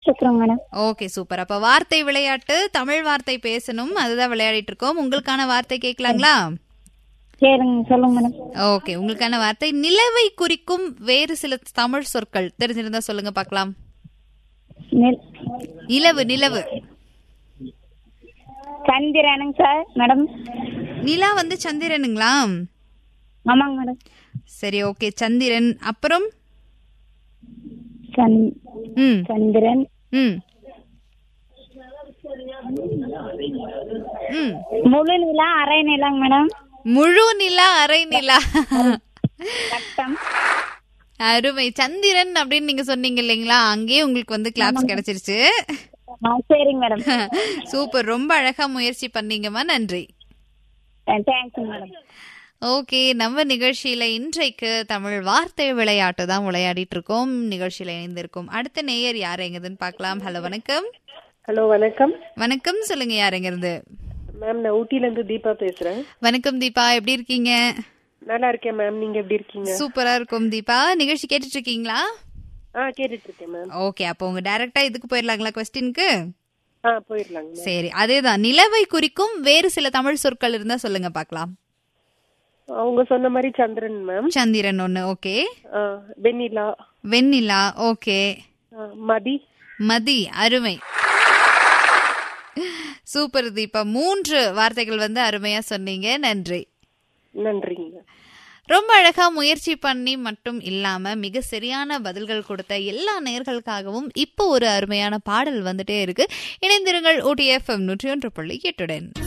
இருக்கிறோம் madam okay super அப்ப வார்த்தை விளையாட்டு தமிழ் வார்த்தை பேசணும் அதுதான் விளையாடிட்டு இருக்கோம் உங்களுக்கான வார்த்தை கேட்கலாங்களா சரிங்க சொல்லுங்க மேடம் ஓகே உங்களுக்கான வார்த்தை நிலவை குறிக்கும் வேறு சில தமிழ் சொற்கள் தெரிஞ்சிருந்தா சொல்லுங்க பார்க்கலாம் நெல் நிலவு நிலவு சந்திரனுங்க சார் மேடம் நிலா வந்து சந்திரனுங்களா ஆமாங்க மேடம் சரி ஓகே சந்திரன் அப்புறம் சந் ம் சந்திரன் ம் ம் முழு நிலா அரை நிலாங்க மேடம் முழு நிலா அரை நிலா வட்டம் அருமை சந்திரன் அப்படின்னு நீங்க சொன்னீங்க இல்லைங்களா அங்கேயே உங்களுக்கு வந்து கிளாப்ஸ் கிடைச்சிருச்சு ஆ, சரிங்க மேடம் சூப்பர் ரொம்ப அழகா முயற்சி பண்ணீங்கம்மா நன்றி தேங்க்ஸ் மேடம் ஓகே நம்ம நிகழ்ச்சியில இன்றைக்கு தமிழ் வார்த்தை விளையாட்டு தான் விளையாடிட்டு இருக்கோம் நிகழ்ச்சியில இணைந்திருக்கோம் அடுத்த நேயர் யார் எங்கதுன்னு பார்க்கலாம் ஹலோ வணக்கம் ஹலோ வணக்கம் வணக்கம் சொல்லுங்க யார் எங்க இருந்து மேம் நான் ஊட்டில இருந்து தீபா பேசுறேன் வணக்கம் தீபா எப்படி இருக்கீங்க நல்லா இருக்கேன் மேம் நீங்க எப்படி இருக்கீங்க சூப்பரா இருக்கும் தீபா நிகழ்ச்சி கேட்டுட்டு இருக்கீங்களா ஆ கேட்டுட்டு இருக்கேன் மேம் ஓகே அப்போ உங்க டைரக்டா இதுக்கு போயிடலாங்களா கொஸ்டினுக்கு ஆ போயிடலாங்க மேம் சரி அதேதான் நிலவை குறிக்கும் வேறு சில தமிழ் சொற்கள் இருந்தா சொல்லுங்க பார்க்கலாம் அவங்க சொன்ன மாதிரி சந்திரன் மேம் சந்திரன் ஒண்ணு ஓகே ஆ, வெண்ணிலா வெண்ணிலா ஓகே ஆ, மதி மதி அருமை சூப்பர் தீபா மூன்று வார்த்தைகள் வந்து அருமையா சொன்னீங்க நன்றி நன்றிங்க ரொம்ப அழகா முயற்சி பண்ணி மட்டும் இல்லாம மிக சரியான பதில்கள் கொடுத்த எல்லா நேர்களுக்காகவும் இப்போ ஒரு அருமையான பாடல் வந்துட்டே இருக்கு இணைந்திருங்கள் ஓடிஎஃப்எம் நூற்றி ஒன்று புள்ளி எட்டுடன்